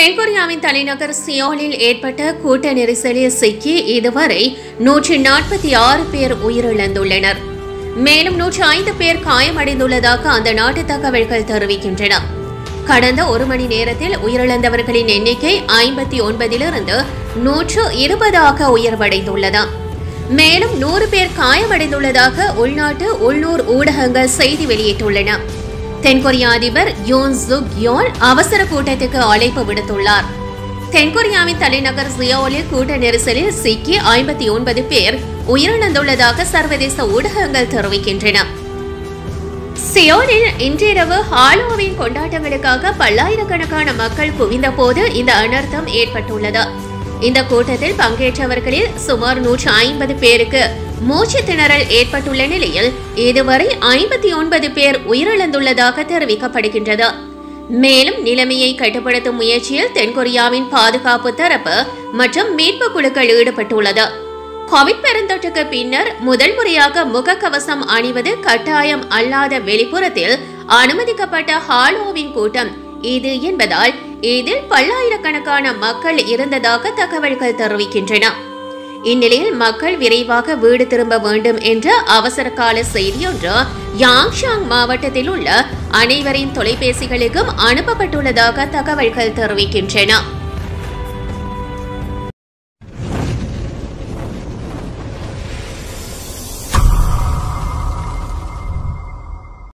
தென்கொரியாவின் தலைநகர் சியோலில் ஏற்பட்ட கூட்ட நெரிசலில் சிக்கி இதுவரை நூற்றி நாற்பத்தி ஆறு பேர் உயிரிழந்துள்ளனர் மேலும் நூற்றி ஐந்து பேர் காயமடைந்துள்ளதாக அந்த நாட்டு தகவல்கள் தெரிவிக்கின்றன கடந்த ஒரு மணி நேரத்தில் உயிரிழந்தவர்களின் எண்ணிக்கை ஐம்பத்தி ஒன்பதிலிருந்து நூற்று இருபதாக உயர்வடைந்துள்ளது மேலும் நூறு பேர் காயமடைந்துள்ளதாக உள்நாட்டு உள்ளூர் ஊடகங்கள் செய்தி வெளியிட்டுள்ளன தென்கொரிய அதிபர் யோன் சுக் யோன் அவசர கூட்டத்துக்கு அழைப்பு விடுத்துள்ளார் தென்கொரியாவின் தலைநகர் சியோலில் கூட்ட நெரிசலில் சிக்கி ஐம்பத்தி ஒன்பது பேர் உயிரிழந்துள்ளதாக சர்வதேச ஊடகங்கள் தெரிவிக்கின்றன சியோலில் இன்றிரவு ஹாலோவின் கொண்டாட்டங்களுக்காக பல்லாயிரக்கணக்கான மக்கள் குவிந்தபோது இந்த அனர்த்தம் ஏற்பட்டுள்ளது இந்த கூட்டத்தில் பங்கேற்றவர்களில் சுமார் நூற்று ஐம்பது பேருக்கு மூச்சு திணறல் ஏற்பட்டுள்ள நிலையில் இதுவரை ஐம்பத்தி ஒன்பது பேர் உயிரிழந்துள்ளதாக தெரிவிக்கப்படுகின்றது மேலும் நிலைமையை கட்டுப்படுத்தும் முயற்சியில் தென்கொரியாவின் பாதுகாப்பு தரப்பு மற்றும் மீட்பு குழுக்கள் ஈடுபட்டுள்ளது கோவிட் பெருந்தொற்றுக்கு பின்னர் முதல் முறையாக முகக்கவசம் அணிவது கட்டாயம் அல்லாத வெளிப்புறத்தில் அனுமதிக்கப்பட்ட ஹாலோவின் கூட்டம் இது என்பதால் இதில் பல்லாயிரக்கணக்கான மக்கள் இருந்ததாக தகவல்கள் தெரிவிக்கின்றன இந்நிலையில் மக்கள் விரைவாக வீடு திரும்ப வேண்டும் என்ற அவசர கால செய்தியொன்று யாங்ஷாங் மாவட்டத்தில் உள்ள அனைவரின் தொலைபேசிகளுக்கும் அனுப்பப்பட்டுள்ளதாக தகவல்கள் தெரிவிக்கின்றன